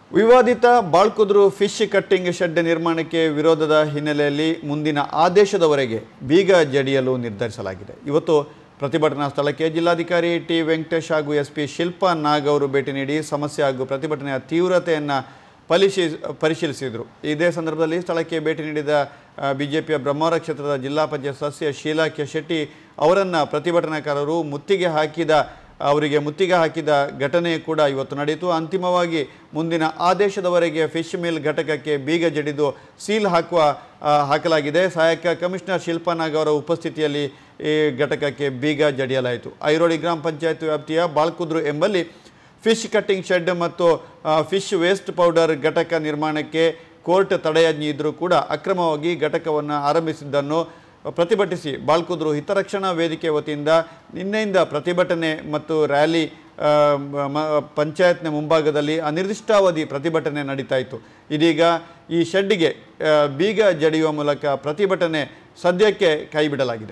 ವಿವಾದಿತ ಬಾಳ್ಕುದ್ರು fish cutting shed ನಿರ್ಮಾಣಕ್ಕೆ ವಿರೋಧದ ಹಿನ್ನೆಲೆಯಲ್ಲಿ ಮುಂದಿನ ಆದೇಶದವರೆಗೆ ಬೀಗ ಜಡಿಯಲು ನಿರ್ಧರಿಸಲಾಗಿದೆ ಇವತ್ತು ಪ್ರತಿಭಟನಾ ಸ್ಥಳಕ್ಕೆ ಜಿಲ್ಲಾಧಿಕಾರಿ ಟಿ ವೆಂಕಟೇಶ್ ಹಾಗೂ ಎಸ್ ಪಿ ಶಿಲ್ಪಾ ನಾಗ್ ಅವರು ಭೇಟಿ ನೀಡಿ ಸಮಸ್ಯೆ ಹಾಗೂ ಪ್ರತಿಭಟನೆಯ ತೀವ್ರತೆಯನ್ನು ಪರಿಶೀ ಪರಿಶೀಲಿಸಿದರು ಇದೇ ಸಂದರ್ಭದಲ್ಲಿ ಸ್ಥಳಕ್ಕೆ ಭೇಟಿ ನೀಡಿದ ಬಿಜೆಪಿಯ ಬ್ರಹ್ಮಾವರ ಕ್ಷೇತ್ರದ ಜಿಲ್ಲಾ ಪಂಚಾಯತ್ ಸದಸ್ಯ ಶೀಲಾ ಕೆ ಶೆಟ್ಟಿ ಅವರನ್ನು ಪ್ರತಿಭಟನಾಕಾರರು ಮುತ್ತಿಗೆ ಹಾಕಿದ ಅವರಿಗೆ ಮುತ್ತಿಗೆ ಹಾಕಿದ ಘಟನೆ ಕೂಡ ಇವತ್ತು ನಡೆಯಿತು ಅಂತಿಮವಾಗಿ ಮುಂದಿನ ಆದೇಶದವರೆಗೆ ಫಿಶ್ ಮಿಲ್ ಘಟಕಕ್ಕೆ ಬೀಗ ಜಡಿದು ಸೀಲ್ ಹಾಕುವ ಆ, ಹಾಕಲಾಗಿದೆ ಸಹಾಯಕ ಕಮಿಷನರ್ ಶಿಲ್ಪಾನಾಗ್ ಅವರ ಉಪಸ್ಥಿತಿಯಲ್ಲಿ ಈ ಘಟಕಕ್ಕೆ ಬೀಗ ಜಡಿಯಲಾಯಿತು ಐರೋಡಿ ಗ್ರಾಮ ಪಂಚಾಯತ್ ವ್ಯಾಪ್ತಿಯ ಬಾಳ್ಕುದ್ರು ಎಂಬಲ್ಲಿ ಫಿಶ್ ಕಟ್ಟಿಂಗ್ ಶೆಡ್ ಮತ್ತು ಆ, ಫಿಶ್ ವೇಸ್ಟ್ ಪೌಡರ್ ಘಟಕ ನಿರ್ಮಾಣಕ್ಕೆ ಕೋರ್ಟ್ ತಡೆಯಾಜ್ಞೆ ಇದ್ದರೂ ಕೂಡ ಅಕ್ರಮವಾಗಿ ಘಟಕವನ್ನು ಆರಂಭಿಸಿದ್ದನ್ನು ಪ್ರತಿಭಟಿಸಿ ಬಾಳ್ಕುದ್ರು ಹಿತರಕ್ಷಣಾ ವೇದಿಕೆ ವತಿಯಿಂದ ನಿನ್ನೆಯಿಂದ ಪ್ರತಿಭಟನೆ ಮತ್ತು ರ್ಯಾಲಿ ಆ, ಮ- ಪಂಚಾಯತ್ನ ಮುಂಭಾಗದಲ್ಲಿ ಅನಿರ್ದಿಷ್ಟಾವಧಿ ಪ್ರತಿಭಟನೆ ನಡೀತಾ ಇತ್ತು ಇದೀಗ ಈ ಶೆಡ್ಡಿಗೆ ಆ, ಬೀಗ ಜಡಿಯುವ ಮೂಲಕ ಪ್ರತಿಭಟನೆ ಸದ್ಯಕ್ಕೆ ಕೈಬಿಡಲಾಗಿದೆ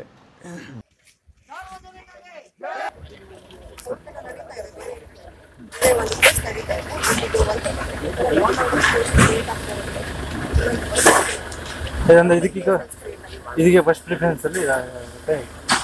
ಅಂದ್ರೆ ಇದಕ್ಕೀಗ ಇದಕ್ಕೆ ಫಸ್ಟ್ ಪ್ರಿಫರೆನ್ಸ್ ಅಲ್ಲಿ ಇದಾಗುತ್ತೆ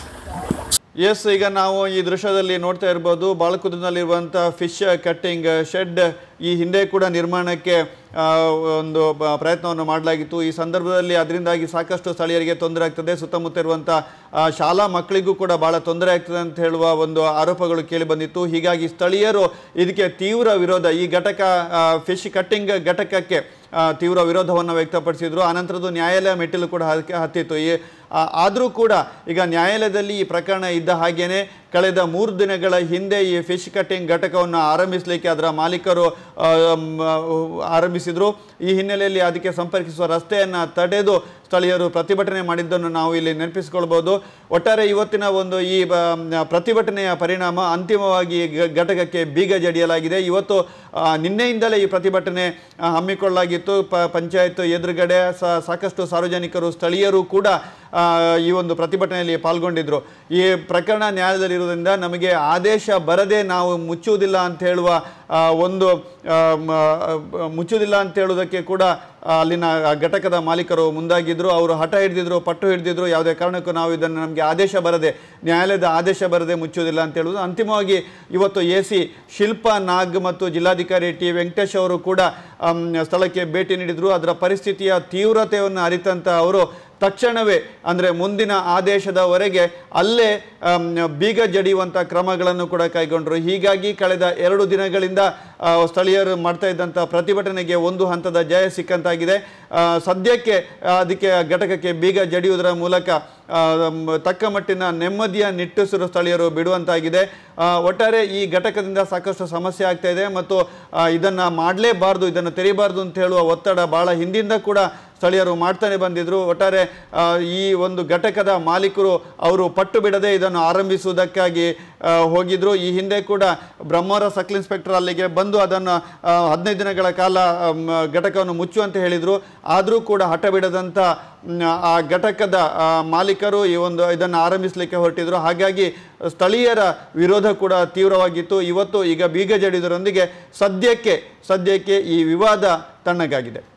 ಎಸ್ ಈಗ ನಾವು ಈ ದೃಶ್ಯದಲ್ಲಿ ನೋಡ್ತಾ ಇರ್ಬೋದು ಬಾಳಕುದ್ರಿನಲ್ಲಿರುವಂಥ ಫಿಶ್ ಕಟ್ಟಿಂಗ್ ಶೆಡ್ ಈ ಹಿಂದೆ ಕೂಡ ನಿರ್ಮಾಣಕ್ಕೆ ಆ, ಒಂದು ಬ- ಪ್ರಯತ್ನವನ್ನು ಮಾಡಲಾಗಿತ್ತು ಈ ಸಂದರ್ಭದಲ್ಲಿ ಅದರಿಂದಾಗಿ ಸಾಕಷ್ಟು ಸ್ಥಳೀಯರಿಗೆ ತೊಂದರೆ ಆಗ್ತದೆ ಸುತ್ತಮುತ್ತ ಇರುವಂಥ ಆ, ಶಾಲಾ ಮಕ್ಕಳಿಗೂ ಕೂಡ ಭಾಳ ತೊಂದರೆ ಆಗ್ತದೆ ಅಂತ ಹೇಳುವ ಒಂದು ಆರೋಪಗಳು ಕೇಳಿ ಬಂದಿತ್ತು ಹೀಗಾಗಿ ಸ್ಥಳೀಯರು ಇದಕ್ಕೆ ತೀವ್ರ ವಿರೋಧ ಈ ಘಟಕ ಫಿಶ್ ಕಟ್ಟಿಂಗ್ ಘಟಕಕ್ಕೆ ಆ, ತೀವ್ರ ವಿರೋಧವನ್ನು ವ್ಯಕ್ತಪಡಿಸಿದ್ರು ಆನಂತರದ್ದು ನ್ಯಾಯಾಲಯ ಮೆಟ್ಟಿಲು ಕೂಡ ಹತ್ತಿ- ಹತ್ತಿತ್ತು ಈ ಆದರೂ ಕೂಡ ಈಗ ನ್ಯಾಯಾಲಯದಲ್ಲಿ ಈ ಪ್ರಕರಣ ಇದ್ದ ಹಾಗೇನೆ ಕಳೆದ ಮೂರು ದಿನಗಳ ಹಿಂದೆ ಈ ಫಿಶ್ ಕಟ್ಟಿಂಗ್ ಘಟಕವನ್ನು ಆರಂಭಿಸಲಿಕ್ಕೆ ಅದರ ಮಾಲೀಕರು ಆ, ಮ್, ಆರಂಭಿಸಿದರು ಈ ಹಿನ್ನೆಲೆಯಲ್ಲಿ ಅದಕ್ಕೆ ಸಂಪರ್ಕಿಸುವ ರಸ್ತೆಯನ್ನು ತಡೆದು ಸ್ಥಳೀಯರು ಪ್ರತಿಭಟನೆ ಮಾಡಿದ್ದನ್ನು ನಾವು ಇಲ್ಲಿ ನೆನಪಿಸಿಕೊಳ್ಬೋದು ಒಟ್ಟಾರೆ ಇವತ್ತಿನ ಒಂದು ಈ ಬ- ಮ್, ಪ್ರತಿಭಟನೆಯ ಪರಿಣಾಮ ಅಂತಿಮವಾಗಿ ಗ- ಘಟಕಕ್ಕೆ ಬೀಗ ಜಡಿಯಲಾಗಿದೆ ಇವತ್ತು ಆ, ನಿನ್ನೆಯಿಂದಲೇ ಈ ಪ್ರತಿಭಟನೆ ಆ, ಹಮ್ಮಿಕೊಳ್ಳಲಾಗಿತ್ತು ಪ ಪಂಚಾಯತ್ ಎದುರುಗಡೆ ಸ- ಸಾಕಷ್ಟು ಸಾರ್ವಜನಿಕರು ಸ್ಥಳೀಯರು ಕೂಡ ಆ, ಈ ಒಂದು ಪ್ರತಿಭಟನೆಯಲ್ಲಿ ಪಾಲ್ಗೊಂಡಿದ್ರು ಈ ಪ್ರಕರಣ ನ್ಯಾಯಾಲಯದಲ್ಲಿರುವುದರಿಂದ ನಮಗೆ ಆದೇಶ ಬರದೆ ನಾವು ಮುಚ್ಚುವುದಿಲ್ಲ ಅಂತ ಹೇಳುವ ಆ, ಒಂದು ಆ, ಮ, ಆ, ಮುಚ್ಚುವುದಿಲ್ಲ ಅಂತ ಹೇಳುವುದಕ್ಕೆ ಕೂಡ ಆ, ಅಲ್ಲಿನ ಆ ಘಟಕದ ಮಾಲೀಕರು ಮುಂದಾಗಿದ್ದರು ಅವರು ಹಠ ಹಿಡಿದಿದ್ರು ಪಟ್ಟು ಹಿಡಿದಿದ್ರು ಯಾವುದೇ ಕಾರಣಕ್ಕೂ ನಾವು ಇದನ್ನು ನಮಗೆ ಆದೇಶ ಬರದೆ ನ್ಯಾಯಾಲಯದ ಆದೇಶ ಬರದೆ ಮುಚ್ಚುವುದಿಲ್ಲ ಅಂತ ಹೇಳುವುದು ಅಂತಿಮವಾಗಿ ಇವತ್ತು ಎ ಸಿ ಶಿಲ್ಪಾ ನಾಗ್ ಮತ್ತು ಜಿಲ್ಲಾಧಿಕಾರಿ ಟಿ ವೆಂಕಟೇಶ್ ಅವರು ಕೂಡ ಆಮ್, ಸ್ಥಳಕ್ಕೆ ಭೇಟಿ ನೀಡಿದರು ಅದರ ಪರಿಸ್ಥಿತಿಯ ತೀವ್ರತೆಯನ್ನು ಅರಿತಂತ ಅವರು ತಕ್ಷಣವೇ ಅಂದರೆ ಮುಂದಿನ ಆದೇಶದವರೆಗೆ ಅಲ್ಲೇ ಆಮ್, ಬೀಗ ಜಡಿಯುವಂಥ ಕ್ರಮಗಳನ್ನು ಕೂಡ ಕೈಗೊಂಡರು ಹೀಗಾಗಿ ಕಳೆದ ಎರಡು ದಿನಗಳಿಂದ ಆ, ಸ್ಥಳೀಯರು ಮಾಡ್ತಾ ಇದ್ದಂಥ ಪ್ರತಿಭಟನೆಗೆ ಒಂದು ಹಂತದ ಜಯ ಸಿಕ್ಕಂತಾಗಿದೆ ಆ, ಸದ್ಯಕ್ಕೆ ಆ, ಅದಕ್ಕೆ ಆ ಘಟಕಕ್ಕೆ ಬೀಗ ಜಡಿಯುವುದರ ಮೂಲಕ ಆ, ಮ್, ತಕ್ಕ ಮಟ್ಟಿನ ನೆಮ್ಮದಿಯ ನಿಟ್ಟುಸಿರು ಸ್ಥಳೀಯರು ಬಿಡುವಂತಾಗಿದೆ ಆ, ಒಟ್ಟಾರೆ ಈ ಘಟಕದಿಂದ ಸಾಕಷ್ಟು ಸಮಸ್ಯೆ ಆಗ್ತಾ ಇದೆ ಮತ್ತು ಆ, ಇದನ್ನು ಮಾಡಲೇಬಾರ್ದು ಇದನ್ನು ತೆರೀಬಾರ್ದು ಅಂತ ಹೇಳುವ ಒತ್ತಡ ಭಾಳ ಹಿಂದಿಂದ ಕೂಡ ಸ್ಥಳೀಯರು ಮಾಡ್ತಾನೆ ಬಂದಿದ್ರು ಒಟ್ಟಾರೆ ಆ, ಈ ಒಂದು ಘಟಕದ ಮಾಲೀಕರು ಅವರು ಪಟ್ಟು ಬಿಡದೆ ಇದನ್ನು ಆರಂಭಿಸುವುದಕ್ಕಾಗಿ ಆ, ಹೋಗಿದ್ರು ಈ ಹಿಂದೆ ಕೂಡ ಬ್ರಹ್ಮವರ ಸರ್ಕಲ್ ಇನ್ಸ್ಪೆಕ್ಟರ್ ಅಲ್ಲಿಗೆ ಬಂದು ಅದನ್ನು ಆ, ಹದಿನೈದು ದಿನಗಳ ಕಾಲ ಆಮ್, ಘಟಕವನ್ನು ಮುಚ್ಚುವಂತೆ ಹೇಳಿದರು ಆದರೂ ಕೂಡ ಹಠ ಬಿಡದಂಥ ಮ್, ಆ ಘಟಕದ ಆ, ಮಾಲೀಕರು ಈ ಒಂದು ಇದನ್ನು ಆರಂಭಿಸಲಿಕ್ಕೆ ಹೊರಟಿದ್ರು ಹಾಗಾಗಿ ಸ್ಥಳೀಯರ ವಿರೋಧ ಕೂಡ ತೀವ್ರವಾಗಿತ್ತು ಇವತ್ತು ಈಗ ಬೀಗ ಜಡಿದರೊಂದಿಗೆ ಸದ್ಯಕ್ಕೆ ಸದ್ಯಕ್ಕೆ ಈ ವಿವಾದ ತಣ್ಣಗಾಗಿದೆ